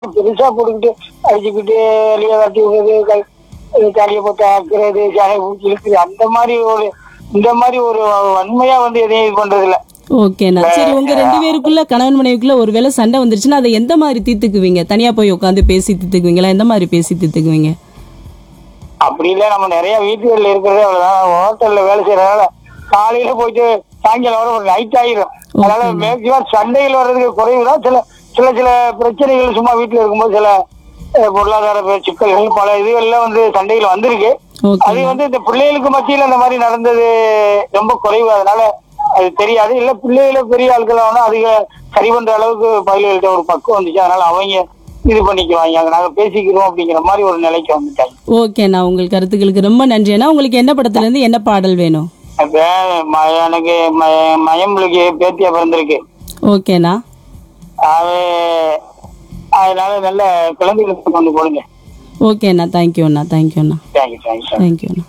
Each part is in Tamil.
பெருசா போட்டுக்கிட்டு அடிச்சுக்கிட்டு வெளியே கட்டி விடுறது காலியை போட்டு ஆக்குறது ஜாலை பூச்சி இழுக்குது அந்த மாதிரி ஒரு இந்த மாதிரி ஒரு வன்மையா வந்து எதையும் இது பண்றது இல்ல ஓகேண்ணா சரி உங்க ரெண்டு பேருக்குள்ள கணவன் மனைவிக்குள்ள ஒரு வேளை சண்டை வந்துருச்சுன்னா அதை எந்த மாதிரி தீர்த்துக்குவீங்க தனியா போய் உட்காந்து பேசி தீர்த்துக்குவீங்களா எந்த மாதிரி பேசி தீர்த்துக்குவீங்க அப்படி இல்ல நம்ம நிறைய வீட்டுகள்ல இருக்கிறதே அவ்வளவுதான் ஹோட்டல்ல வேலை செய்யறதால காலையில போயிட்டு சாயங்காலம் வர ஒரு நைட் ஆயிரும் அதனால மேக்சிமம் சண்டைகள் வர்றதுக்கு குறைவுதான் சில சில சில பிரச்சனைகள் சும்மா வீட்டுல இருக்கும்போது சில அஹ், பொருளாதார ப- சிக்கல்கள் பல இதுகள்லாம் வந்து சண்டைகள் வந்திருக்கு ஓகே அது வந்து இந்த பிள்ளைகளுக்கு மத்தியில அந்த மாதிரி நடந்தது ரொம்ப குறைவு அதனால அது தெரியாது இல்ல பிள்ளைகள பெரிய ஆட்கள் வேணா அதிக சரி பண்ற அளவுக்கு பயில்கள்ட்ட ஒரு பக்குவம் வந்துச்சு அதனால அவங்க இது பண்ணிக்குவாங்க அங்க நாங்க பேசிக்கிறோம் அப்படிங்கிற மாதிரி ஒரு நிலைக்கு வந்துட்டாங்க ஓகேண்ணா உங்கள் கருத்துக்களுக்கு ரொம்ப நன்றி அண்ணா உங்களுக்கு என்ன படத்துல இருந்து என்ன பாடல் வேணும் அப்ப ம- எனக்கு ம- மயம்புளுக்கு பேத்தியா பிறந்திருக்கு ஓகேண்ணா அது அதனால நல்ல குழந்தைகளுக்கு கொண்டு போடுங்க ஓகேண்ணா தேங்க்யூ அண்ணா தேங்க்யூ அண்ணா தேங்க்யூ தேங்க்யூ தேங்க்யூ அண்ணா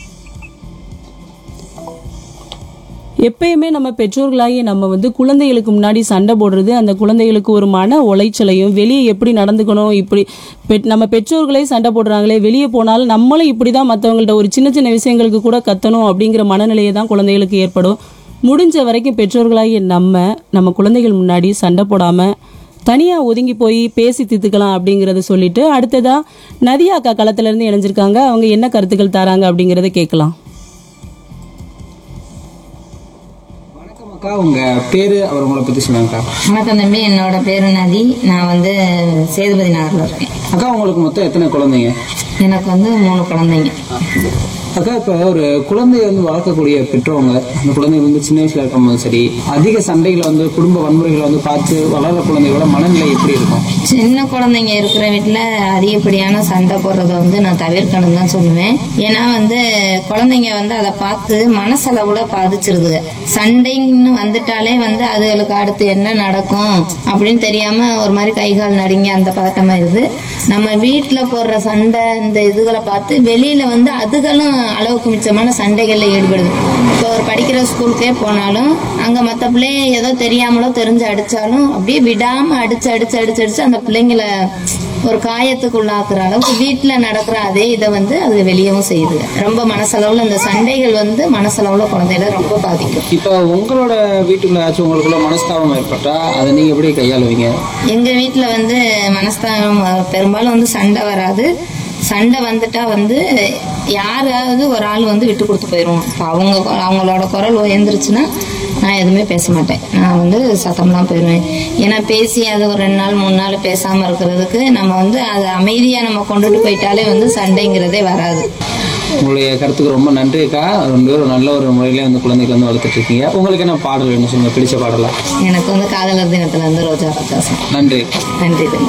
எப்பயுமே நம்ம பெற்றோர்களாகி நம்ம வந்து குழந்தைகளுக்கு முன்னாடி சண்டை போடுறது அந்த குழந்தைகளுக்கு ஒரு மன உளைச்சலையும் வெளியே எப்படி நடந்துக்கணும் இப்படி பெ- நம்ம பெற்றோர்களே சண்டை போடுறாங்களே வெளியே போனாலும் நம்மளும் இப்படி தான் மற்றவங்கள்ட்ட ஒரு சின்ன சின்ன விஷயங்களுக்கு கூட கத்தணும் அப்படிங்கிற மனநிலையை தான் குழந்தைகளுக்கு ஏற்படும் முடிஞ்ச வரைக்கும் பெற்றோர்களாகி நம்ம நம்ம குழந்தைகள் முன்னாடி சண்டை போடாம தனியா ஒதுங்கி போய் பேசி தீர்த்துக்கலாம் அப்படிங்கறத சொல்லிட்டு அடுத்ததா நதியா அக்கா களத்துல இருந்து இணைஞ்சிருக்காங்க அவங்க என்ன கருத்துக்கள் தராங்க அப்படிங்கறத கேட்கலாம் வணக்கம் அக்கா உங்க பேரு அவர் உங்களை பத்தி சொல்லுங்கக்கா வணக்கம் தம்பி என்னோட பேரு நதி நான் வந்து சேதுபதி நகர்ல இருக்கேன் அக்கா உங்களுக்கு மொத்தம் எத்தனை குழந்தைங்க எனக்கு வந்து மூணு குழந்தைங்க அக்கா இப்ப ஒரு குழந்தைய வந்து வளர்க்கக்கூடிய பெற்றவங்க அந்த குழந்தைங்க வந்து சின்ன வயசுல இருக்கும்போது சரி அதிக சண்டைகளை வந்து குடும்ப வன்முறைகளை வந்து பார்த்து வளர்ற குழந்தைகளோட மனநிலை எப்படி இருக்கும் சின்ன குழந்தைங்க இருக்கிற வீட்டில் அதிகப்படியான சண்டை போடுறத வந்து நான் தவிர்க்கணும் தான் சொல்லுவேன் ஏன்னா வந்து குழந்தைங்க வந்து அதை பார்த்து மனசளவுல பாதிச்சிருதுங்க சண்டைன்னு வந்துட்டாலே வந்து அதுகளுக்கு அடுத்து என்ன நடக்கும் அப்படின்னு தெரியாம ஒரு மாதிரி கை கால் நடுங்கி அந்த பதட்டமாயிருது நம்ம வீட்டில் போடுற சண்டை இந்த இதுகளை பார்த்து வெளியில வந்து அதுகளும் அளவுக்கு மிச்சமான சண்டைகள்ல ஈடுபடுது இப்போ ஒரு படிக்கிற ஸ்கூலுக்கே போனாலும் அங்க மத்த பிள்ளைங்க ஏதோ தெரியாமலோ தெரிஞ்சு அடிச்சாலும் அப்படியே விடாம அடிச்சு அடிச்சு அடிச்சு அடிச்சு அந்த பிள்ளைங்களை ஒரு காயத்துக்கு உள்ளாக்குற அளவுக்கு வீட்டுல நடக்கிற அதே இதை வந்து அது வெளியவும் செய்யுது ரொம்ப மனசளவுல இந்த சண்டைகள் வந்து மனசளவுல குழந்தைகளை ரொம்ப பாதிக்கும் இப்ப உங்களோட வீட்டுக்குள்ள ஏதாச்சும் உங்களுக்குள்ள மனஸ்தாபம் ஏற்பட்டா அதை நீங்க எப்படி கையாளுவீங்க எங்க வீட்டுல வந்து மனஸ்தாபம் வ- பெரும்பாலும் வந்து சண்டை வராது சண்டை வந்துட்டா வந்து யாராவது ஒரு ஆள் வந்து விட்டு கொடுத்து போயிடுவோம் இப்போ அவங்க கொ- அவங்களோட குரல் உயர்ந்துருச்சுன்னா நான் எதுவுமே பேச மாட்டேன் நான் வந்து சத்தம்லாம் போயிடுவேன் ஏன்னா பேசி அது ஒரு ரெண்டு நாள் மூணு நாள் பேசாம இருக்கிறதுக்கு நம்ம வந்து அதை அமைதியா நம்ம கொண்டுட்டு போயிட்டாலே வந்து சண்டைங்கிறதே வராது உங்களுடைய கருத்துக்கு ரொம்ப நன்றி அக்கா ரெண்டு பேரும் நல்ல ஒரு முறையில வந்து குழந்தைக்கு வந்து வளர்த்துட்டு இருக்கீங்க உங்களுக்கு என்ன பாடல் வேணும் சொல்லுங்க பிடிச்ச பாடலா எனக்கு வந்து காதலர் தினத்துல வந்து ரோஜா பிரகாசம் நன்றி நன்றி தம்பி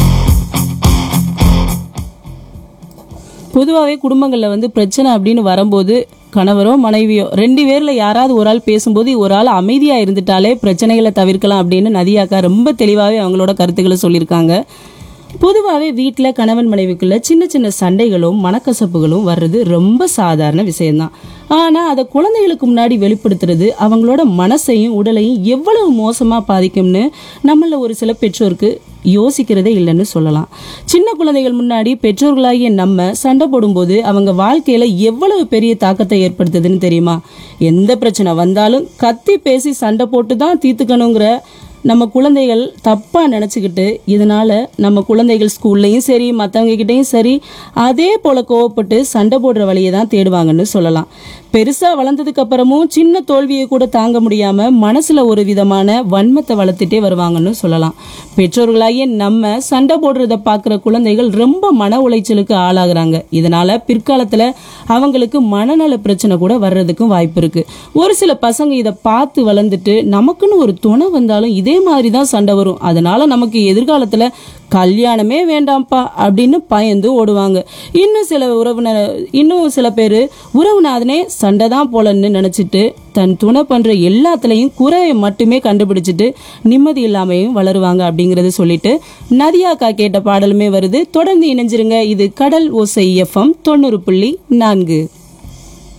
பொதுவாகவே குடும்பங்களில் வந்து பிரச்சனை அப்படின்னு வரும்போது கணவரோ மனைவியோ ரெண்டு பேர்ல யாராவது ஒரு ஆள் பேசும்போது ஒரு ஆள் அமைதியா இருந்துட்டாலே பிரச்சனைகளை தவிர்க்கலாம் அப்படின்னு நதியாக்கா ரொம்ப தெளிவாகவே அவங்களோட கருத்துக்களை சொல்லியிருக்காங்க பொதுவாகவே வீட்டில் கணவன் மனைவிக்குள்ள சின்ன சின்ன சண்டைகளும் மனக்கசப்புகளும் வர்றது ரொம்ப சாதாரண விஷயம்தான் ஆனால் அதை குழந்தைகளுக்கு முன்னாடி வெளிப்படுத்துறது அவங்களோட மனசையும் உடலையும் எவ்வளவு மோசமாக பாதிக்கும்னு நம்மள ஒரு சில பெற்றோருக்கு யோசிக்கிறதே இல்லைன்னு சொல்லலாம் சின்ன குழந்தைகள் முன்னாடி பெற்றோர்களாகிய நம்ம சண்டை போடும்போது அவங்க வாழ்க்கையில எவ்வளவு பெரிய தாக்கத்தை ஏற்படுத்துதுன்னு தெரியுமா எந்த பிரச்சனை வந்தாலும் கத்தி பேசி சண்டை போட்டு தான் தீர்த்துக்கணுங்கிற நம்ம குழந்தைகள் தப்பா நினைச்சுக்கிட்டு இதனால நம்ம குழந்தைகள் ஸ்கூல்லையும் சரி மற்றவங்க கிட்டயும் சரி அதே போல கோவப்பட்டு சண்டை போடுற வழியை தான் தேடுவாங்கன்னு சொல்லலாம் பெருசா வளர்ந்ததுக்கு அப்புறமும் சின்ன தோல்வியை கூட தாங்க முடியாம மனசுல ஒரு விதமான வன்மத்தை வளர்த்துட்டே வருவாங்கன்னு சொல்லலாம் பெற்றோர்களாகிய நம்ம சண்டை போடுறத பார்க்குற குழந்தைகள் ரொம்ப மன உளைச்சலுக்கு ஆளாகுறாங்க இதனால பிற்காலத்துல அவங்களுக்கு மனநல பிரச்சனை கூட வர்றதுக்கும் வாய்ப்பு இருக்கு ஒரு சில பசங்க இதை பார்த்து வளர்ந்துட்டு நமக்குன்னு ஒரு துணை வந்தாலும் இதே மாதிரி தான் சண்டை வரும் அதனால நமக்கு எதிர்காலத்துல கல்யாணமே வேண்டாம்ப்பா அப்படின்னு பயந்து ஓடுவாங்க இன்னும் சில உறவினர் இன்னும் சில பேர் உறவுநாதனே சண்டை தான் போலன்னு நினைச்சிட்டு தன் துணை பண்ற எல்லாத்துலயும் குறையை மட்டுமே கண்டுபிடிச்சிட்டு நிம்மதி இல்லாமையும் வளருவாங்க அப்படிங்கறத சொல்லிட்டு நதியாக்கா கேட்ட பாடலுமே வருது தொடர்ந்து இணைஞ்சிருங்க இது கடல் ஓசை எஃப்எம் தொண்ணூறு புள்ளி நான்கு